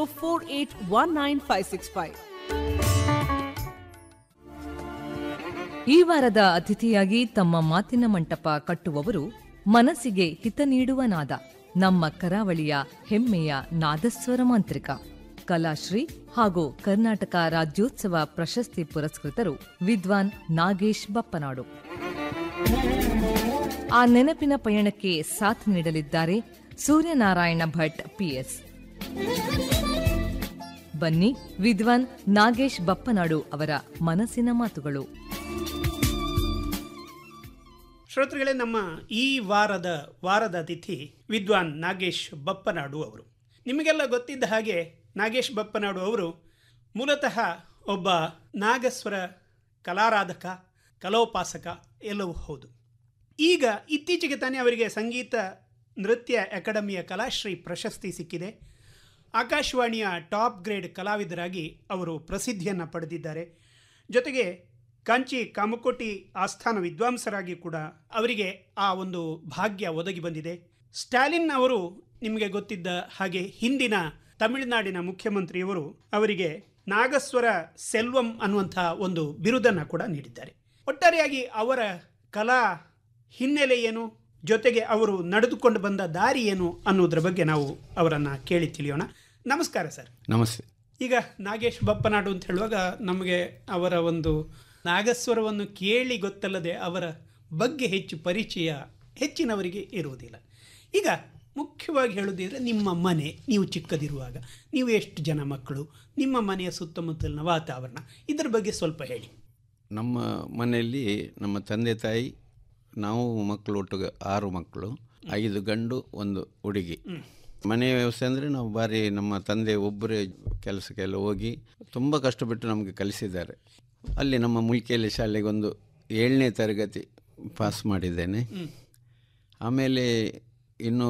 Four eight one nine five six five ಈ ವಾರದ ಅತಿಥಿಯಾಗಿ ತಮ್ಮ ಮಾತಿನ ಮಂಟಪ ಕಟ್ಟುವವರು ಮನಸ್ಸಿಗೆ ಹಿತ ನೀಡುವ ನಾದ ನಮ್ಮ ಕರಾವಳಿಯ ಹೆಮ್ಮೆಯ ನಾದಸ್ವರ ಮಾಂತ್ರಿಕ ಕಲಾಶ್ರೀ ಹಾಗೂ ಕರ್ನಾಟಕ ರಾಜ್ಯೋತ್ಸವ ಪ್ರಶಸ್ತಿ ಪುರಸ್ಕೃತರು ವಿದ್ವಾನ್ ನಾಗೇಶ್ ಬಪ್ಪನಾಡು ಆ ನೆನಪಿನ ಪಯಣಕ್ಕೆ ಸಾಥ್ ನೀಡಲಿದ್ದಾರೆ ಸೂರ್ಯನಾರಾಯಣ ಭಟ್ ಪಿಎಸ್ ಬನ್ನಿ ವಿದ್ವಾನ್ ನಾಗೇಶ್ ಬಪ್ಪನಾಡು ಅವರ ಮನಸ್ಸಿನ ಮಾತುಗಳು ಶ್ರೋತೃಗಳೇ ನಮ್ಮ ಈ ವಾರದ ವಾರದ ಅತಿಥಿ ವಿದ್ವಾನ್ ನಾಗೇಶ್ ಬಪ್ಪನಾಡು ಅವರು ನಿಮಗೆಲ್ಲ ಗೊತ್ತಿದ್ದ ಹಾಗೆ ನಾಗೇಶ್ ಬಪ್ಪನಾಡು ಅವರು ಮೂಲತಃ ಒಬ್ಬ ನಾಗಸ್ವರ ಕಲಾರಾಧಕ ಕಲೋಪಾಸಕ ಎಲ್ಲವೂ ಹೌದು ಈಗ ಇತ್ತೀಚೆಗೆ ತಾನೇ ಅವರಿಗೆ ಸಂಗೀತ ನೃತ್ಯ ಅಕಾಡೆಮಿಯ ಕಲಾಶ್ರೀ ಪ್ರಶಸ್ತಿ ಸಿಕ್ಕಿದೆ ಆಕಾಶವಾಣಿಯ ಟಾಪ್ ಗ್ರೇಡ್ ಕಲಾವಿದರಾಗಿ ಅವರು ಪ್ರಸಿದ್ಧಿಯನ್ನು ಪಡೆದಿದ್ದಾರೆ ಜೊತೆಗೆ ಕಾಂಚಿ ಕಾಮಕೋಟಿ ಆಸ್ಥಾನ ವಿದ್ವಾಂಸರಾಗಿ ಕೂಡ ಅವರಿಗೆ ಆ ಒಂದು ಭಾಗ್ಯ ಒದಗಿ ಬಂದಿದೆ ಸ್ಟಾಲಿನ್ ಅವರು ನಿಮಗೆ ಗೊತ್ತಿದ್ದ ಹಾಗೆ ಹಿಂದಿನ ತಮಿಳುನಾಡಿನ ಮುಖ್ಯಮಂತ್ರಿಯವರು ಅವರಿಗೆ ನಾಗಸ್ವರ ಸೆಲ್ವಂ ಅನ್ನುವಂತಹ ಒಂದು ಬಿರುದನ್ನು ಕೂಡ ನೀಡಿದ್ದಾರೆ ಒಟ್ಟಾರೆಯಾಗಿ ಅವರ ಕಲಾ ಹಿನ್ನೆಲೆ ಏನು ಜೊತೆಗೆ ಅವರು ನಡೆದುಕೊಂಡು ಬಂದ ದಾರಿ ಏನು ಅನ್ನೋದ್ರ ಬಗ್ಗೆ ನಾವು ಅವರನ್ನು ಕೇಳಿ ತಿಳಿಯೋಣ ನಮಸ್ಕಾರ ಸರ್ ನಮಸ್ತೆ ಈಗ ನಾಗೇಶ್ ಬಪ್ಪನಾಡು ಅಂತ ಹೇಳುವಾಗ ನಮಗೆ ಅವರ ಒಂದು ನಾಗಸ್ವರವನ್ನು ಕೇಳಿ ಗೊತ್ತಲ್ಲದೆ ಅವರ ಬಗ್ಗೆ ಹೆಚ್ಚು ಪರಿಚಯ ಹೆಚ್ಚಿನವರಿಗೆ ಇರುವುದಿಲ್ಲ ಈಗ ಮುಖ್ಯವಾಗಿ ಹೇಳೋದಿದ್ರೆ ನಿಮ್ಮ ಮನೆ ನೀವು ಚಿಕ್ಕದಿರುವಾಗ ನೀವು ಎಷ್ಟು ಜನ ಮಕ್ಕಳು ನಿಮ್ಮ ಮನೆಯ ಸುತ್ತಮುತ್ತಲಿನ ವಾತಾವರಣ ಇದರ ಬಗ್ಗೆ ಸ್ವಲ್ಪ ಹೇಳಿ ನಮ್ಮ ಮನೆಯಲ್ಲಿ ನಮ್ಮ ತಂದೆ ತಾಯಿ ನಾವು ಮಕ್ಕಳು ಒಟ್ಟಿಗೆ ಆರು ಮಕ್ಕಳು ಐದು ಗಂಡು ಒಂದು ಹುಡುಗಿ ಮನೆ ವ್ಯವಸ್ಥೆ ಅಂದರೆ ನಾವು ಬಾರಿ ನಮ್ಮ ತಂದೆ ಒಬ್ಬರೇ ಕೆಲಸಕ್ಕೆಲ್ಲ ಹೋಗಿ ತುಂಬ ಕಷ್ಟಪಟ್ಟು ನಮಗೆ ಕಲಿಸಿದ್ದಾರೆ ಅಲ್ಲಿ ನಮ್ಮ ಮುಲ್ಕಿಯಲ್ಲಿ ಶಾಲೆಗೆ ಒಂದು ಏಳನೇ ತರಗತಿ ಪಾಸ್ ಮಾಡಿದ್ದೇನೆ ಆಮೇಲೆ ಇನ್ನು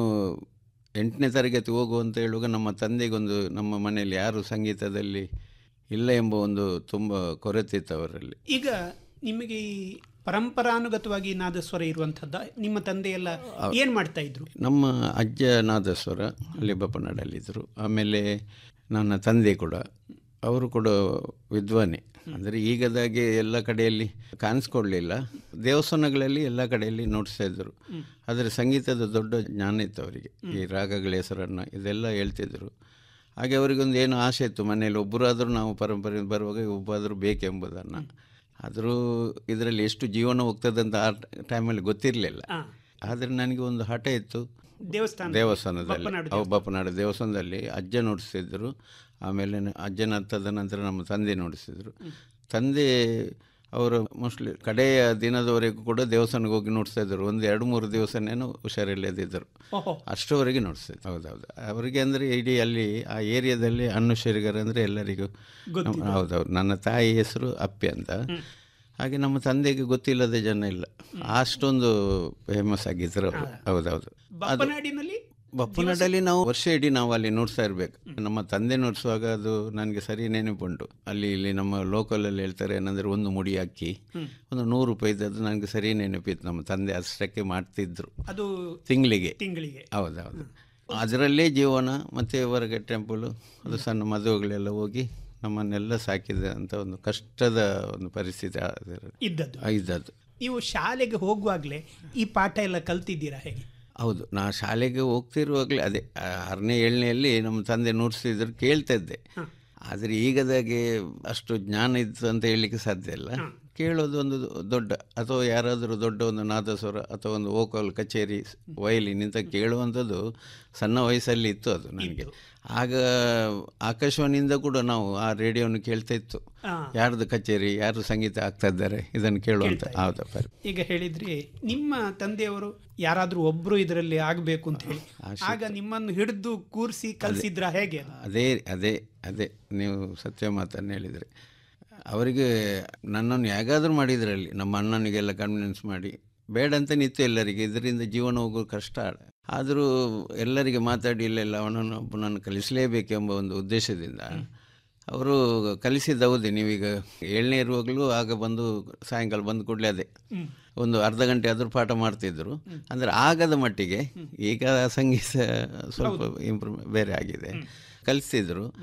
ಎಂಟನೇ ತರಗತಿ ಹೋಗು ಅಂತ ಹೇಳುವಾಗ ನಮ್ಮ ತಂದೆಗೊಂದು ನಮ್ಮ ಮನೆಯಲ್ಲಿ ಯಾರು ಸಂಗೀತದಲ್ಲಿ ಇಲ್ಲ ಎಂಬ ಒಂದು ತುಂಬ ಕೊರತೆ ಇತ್ತು ಅವರಲ್ಲಿ ಈಗ ನಿಮಗೆ ಈ ಪರಂಪರಾನುಗತವಾಗಿ ನಾದಸ್ವರ ಇರುವಂಥದ್ದು ನಿಮ್ಮ ತಂದೆ ಎಲ್ಲ ಏನು ಮಾಡ್ತಾ ಇದ್ರು ನಮ್ಮ ಅಜ್ಜ ನಾದಸ್ವರ ಅಲ್ಲಿ ಬಪ್ಪನಾಡಲ್ಲಿದ್ದರು ಆಮೇಲೆ ನನ್ನ ತಂದೆ ಕೂಡ ಅವರು ಕೂಡ ವಿದ್ವಾನೆ ಅಂದರೆ ಈಗದಾಗೆ ಎಲ್ಲ ಕಡೆಯಲ್ಲಿ ಕಾಣಿಸ್ಕೊಡ್ಲಿಲ್ಲ ದೇವಸ್ಥಾನಗಳಲ್ಲಿ ಎಲ್ಲ ಕಡೆಯಲ್ಲಿ ನೋಡಿಸ್ತಾ ಇದ್ದರು ಆದರೆ ಸಂಗೀತದ ದೊಡ್ಡ ಜ್ಞಾನ ಇತ್ತು ಅವರಿಗೆ ಈ ರಾಗಗಳ ಹೆಸರನ್ನು ಇದೆಲ್ಲ ಹೇಳ್ತಿದ್ರು ಹಾಗೆ ಅವರಿಗೊಂದು ಏನು ಆಸೆ ಇತ್ತು ಮನೆಯಲ್ಲಿ ಒಬ್ಬರಾದರೂ ನಾವು ಪರಂಪರೆ ಬರುವಾಗ ಒಬ್ಬರಾದರೂ ಬೇಕೆಂಬುದನ್ನು ಆದರೂ ಇದರಲ್ಲಿ ಎಷ್ಟು ಜೀವನ ಹೋಗ್ತದೆ ಅಂತ ಆ ಟೈಮಲ್ಲಿ ಗೊತ್ತಿರಲಿಲ್ಲ ಆದರೆ ನನಗೆ ಒಂದು ಹಠ ಇತ್ತು ದೇವಸ್ಥಾನ ದೇವಸ್ಥಾನದಲ್ಲಿ ಬಪ್ಪನಾಡು ಅವು ಬಪ್ಪನಾಡು ದೇವಸ್ಥಾನದಲ್ಲಿ ಅಜ್ಜ ನುಡಿಸ್ತಿದ್ರು ಆಮೇಲೆ ನ- ಅಜ್ಜನ ಹತ್ತದ ನಂತರ ನಮ್ಮ ತಂದೆ ನುಡಿಸಿದ್ರು ತಂದೆ ಅವರು ಮೋಸ್ಟ್ಲಿ ಕಡೆಯ ದಿನದವರೆಗೂ ಕೂಡ ದೇವಸ್ಥಾನಕ್ಕೆ ಹೋಗಿ ನುಡಿಸ್ತಾ ಇದ್ರು ಒಂದು ಎರಡು ಮೂರು ದಿವಸನೇನು ಹುಷಾರಿಲ್ಲದಿದ್ದರು ಓಹೋ ಅಷ್ಟರವರೆಗೆ ನುಡಿಸ್ತಿದ್ರು ಹೌದೌದು ಅವರಿಗೆ ಅಂದರೆ ಇಡೀ ಅಲ್ಲಿ ಆ ಏರಿಯಾದಲ್ಲಿ ಅನುಶರಿಗರು ಅಂದರೆ ಎಲ್ಲರಿಗೂ ನಮ್ಮ- ಹೌದೌದು ನನ್ನ ತಾಯಿ ಹೆಸರು ಅಪ್ಪೆ ಅಂತ ಹಾಗೆ ನಮ್ಮ ತಂದೆಗೆ ಗೊತ್ತಿಲ್ಲದ ಜನ ಇಲ್ಲ ಅಷ್ಟೊಂದು ಫೇಮಸ್ ಆಗಿದ್ರು ಅವರು ಹೌದೌದು ಬಪ್ಪನಾಡಿನಲ್ಲಿ ಬಪ್ಪನಾಡಲ್ಲಿ ನಾವು ವರ್ಷ ಇಡೀ ನಾವು ಅಲ್ಲಿ ನೋಡ್ತಾ ಇರಬೇಕು ನಮ್ಮ ತಂದೆ ನೋಡಿಸುವಾಗ ಅದು ನನಗೆ ಸರಿ ನೆನಪುಂಟು ಅಲ್ಲಿ ಇಲ್ಲಿ ನಮ್ಮ ಲೋಕಲಲ್ಲಿ ಹೇಳ್ತಾರೆ ಏನಂದ್ರೆ ಒಂದು ಮುಡಿ ಅಕ್ಕಿ ಒಂದು ನೂರು ರೂಪಾಯಿದ್ದು ನನಗೆ ಸರಿ ನೆನಪಿತ್ತು ನಮ್ಮ ತಂದೆ ಅಷ್ಟಕ್ಕೆ ಮಾಡ್ತಿದ್ರು ಅದು ತಿಂಗಳಿಗೆ ತಿಂಗಳಿಗೆ ಹೌದೌದು ಅದರಲ್ಲೇ ಜೀವನ ಮತ್ತು ಹೊರಗೆ ಟೆಂಪಲು ಅದು ಸಣ್ಣ ಮದುವೆಗಳೆಲ್ಲ ಹೋಗಿ ನಮ್ಮನ್ನೆಲ್ಲ ಸಾಕಿದೆ ಅಂತ ಒಂದು ಕಷ್ಟದ ಒಂದು ಪರಿಸ್ಥಿತಿ ಅದರ- ಇದ್ದದ್ದು ಇದ್ದದ್ದು ನೀವು ಶಾಲೆಗೆ ಹೋಗುವಾಗಲೇ ಈ ಪಾಠ ಎಲ್ಲ ಕಲ್ತಿದ್ದೀರಾ ಹೇಗೆ ಹೌದು ನಾ ಶಾಲೆಗೆ ಹೋಗ್ತಿರುವಾಗಲೇ ಅದೇ ಆ, ಆರನೇ ಏಳನೆಯಲ್ಲಿ ನಮ್ಮ ತಂದೆ ನುಡಿಸ್ತಿದ್ರು ಕೇಳ್ತಾ ಇದ್ದೆ ಆದರೆ ಈಗದಾಗೆ ಅಷ್ಟು ಜ್ಞಾನ ಇತ್ತು ಅಂತ ಹೇಳಲಿಕ್ಕೆ ಸಾಧ್ಯ ಇಲ್ಲ ಕೇಳೋದು ಒಂದು ದೊಡ್ಡ ಅಥವಾ ಯಾರಾದರೂ ದೊಡ್ಡ ಒಂದು ನಾದಸ್ವರ ಅಥವಾ ಒಂದು ವೋಕಲ್ ಕಚೇರಿ ವಯಲಿನ್ ಇಂಥ ಕೇಳುವಂಥದ್ದು ಸಣ್ಣ ವಯಸ್ಸಲ್ಲಿ ಇತ್ತು ಅದು ನನಗೆ ಆಗ ಆಕಾಶವಾಣಿಯಿಂದ ಕೂಡ ನಾವು ಆ ರೇಡಿಯೋನು ಕೇಳ್ತಾ ಇತ್ತು ಯಾರ್ದು ಕಚೇರಿ ಯಾರು ಸಂಗೀತ ಆಗ್ತಾ ಇದ್ದಾರೆ ಇದನ್ನು ಕೇಳುವಂತ ಹೌದಾ ಪರಿ ಈಗ ಹೇಳಿದ್ರಿ ನಿಮ್ಮ ತಂದೆಯವರು ಯಾರಾದ್ರೂ ಒಬ್ರು ಇದರಲ್ಲಿ ಆಗಬೇಕು ಅಂತ ಹೇಳಿ ಆಗ ನಿಮ್ಮನ್ನು ಹಿಡಿದು ಕೂರಿಸಿ ಕಲಿಸಿದ್ರ ಹೇಗೆ ಅದು? ಅದೇ ಅದೇ ಅದೇ ನೀವು ಸತ್ಯ ಮಾತನ್ನು ಹೇಳಿದರೆ ಅವರಿಗೆ ನನ್ನನ್ನು ಹೇಗಾದರೂ ಮಾಡಿದ್ರಲ್ಲಿ ನಮ್ಮ ಅಣ್ಣನಿಗೆಲ್ಲ ಕನ್ವಿನ್ಸ್ ಮಾಡಿ ಬೇಡ ಅಂತ ನಿಂತು ಎಲ್ಲರಿಗೆ ಇದರಿಂದ ಜೀವನ ಹೋಗೋದು ಕಷ್ಟ ಆದರೂ ಎಲ್ಲರಿಗೆ ಮಾತಾಡಿ ಇಲ್ಲೆಲ್ಲ ಅವನನ್ನು ಒಬ್ಬನನ್ನು ಕಲಿಸಲೇಬೇಕೆಂಬ ಒಂದು ಉದ್ದೇಶದಿಂದ ಅವರು ಕಲಿಸಿದ್ದು ಹೌದೇ ನೀವೀಗ ಏಳನೇ ಇರುವಾಗಲೂ ಆಗ ಬಂದು ಸಾಯಂಕಾಲ ಬಂದ ಕೂಡಲೇ ಅದೇ ಒಂದು ಅರ್ಧ ಗಂಟೆ ಆದರೂ ಪಾಠ ಮಾಡ್ತಿದ್ರು ಅಂದರೆ ಆಗದ ಮಟ್ಟಿಗೆ ಈಗ ಸಂಗೀತ ಸ್ವಲ್ಪ ಇಂಪ್ರೂವ್ ಬೇರೆ ಆಗಿದೆ ಕಲಿಸ್ತಿದ್ರು